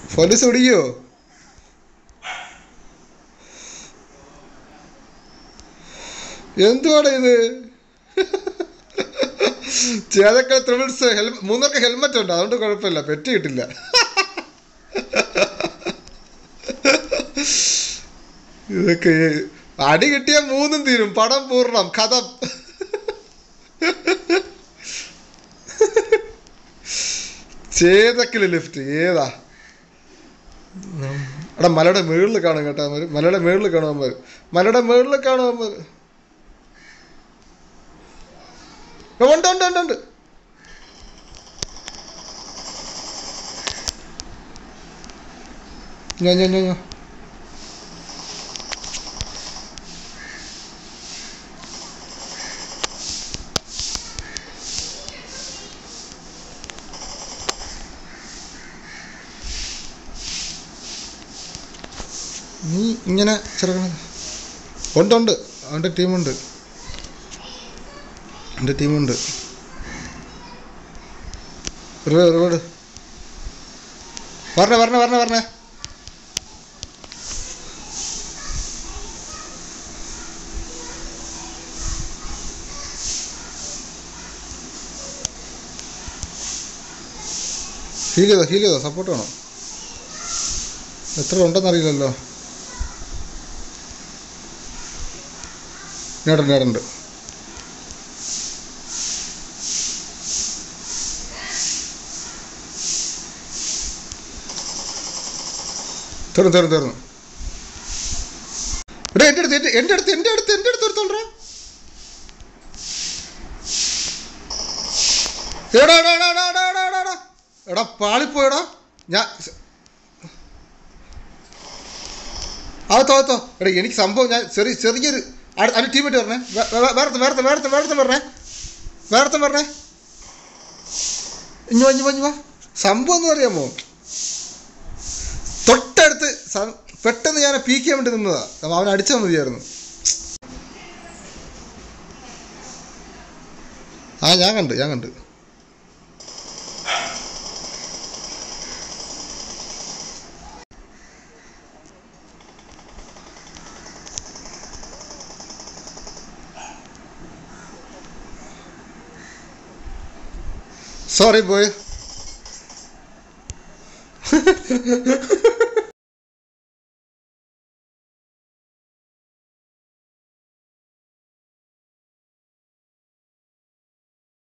police പിടിക്കോ എന്തുവാണ് ഇത് ചേതക്കൾ ത്രിവിൾസ് hell മൂന്നർക്ക് helmet ഉണ്ട് അതുകൊണ്ട് കുഴപ്പമില്ല പെറ്റി കിട്ടില്ല ഇതൊക്കെ അടി കിട്ടിയ മൂന്നും തീരും പടം പൂർണ്ണം കഥം ചേതക്കില് ലിഫ്റ്റ് ഏതാ എടാ മലയുടെ മുകളിൽ കാണും കേട്ടോ അവന്മാര് മലയുടെ മുകളിൽ കാണും അവന്മാര് മലയുടെ മുകളിൽ കാണും അവന്മാര് ആ, ഉണ്ട് ഉണ്ട് ഉണ്ട് ഉണ്ട് ഞാൻ ഞാൻ ഞാൻ നീ ഇങ്ങനെ ചെറുക്കണം ഉണ്ട് ഉണ്ട് അവൻ്റെ ടീമുണ്ട് എൻ്റെ ടീമുണ്ട് റിവേഡ് റിവേഡ് പറഞ്ഞേ പറഞ്ഞേ പറഞ്ഞേ പറഞ്ഞേ ഹീൽ ചെയ്തോ ഹീൽ ചെയ്തോ സപ്പോർട്ട് വേണം എത്ര ഉണ്ടെന്നറിയില്ലല്ലോ നേടുണ്ട് നേടുണ്ട് തീർന്നു തീർന്നു തീർന്നു എടാ എൻ്റെ അടുത്ത് എൻ്റെ എൻ്റെ അടുത്ത് എൻ്റെ അടുത്ത് എൻ്റെ അടുത്ത് എടുത്തോളാ എടാ എടാ എടാ എടാ എടാ എടാ എടാ എടാ എടാ പാളിപ്പോയടാ ഞാൻ അകത്തോ അകത്തോ എടാ എനിക്ക് സംഭവം ഞാൻ ചെറിയ ചെറിയൊരു അതിന് ടീമേറ്റ് പറഞ്ഞേ വേറത്തെ വേറത്തെ വേറത്തെ വേറത്തെ പറഞ്ഞേ വേറത്തെ പറഞ്ഞേ ഇഞ്ഞു വാ, ഇഞ്ഞു വാ, ഇഞ്ഞു വാ സംഭവം എന്ന് അറിയാമോ തൊട്ടടുത്ത് സ- പെട്ടെന്ന് ഞാൻ പീക്കാൻ വേണ്ടി നിന്നതാ അവൻ അടിച്ചാൽ മതിയായിരുന്നു ആ ഞാൻ കണ്ട് ഞാൻ കണ്ട് സോറി ബോയ്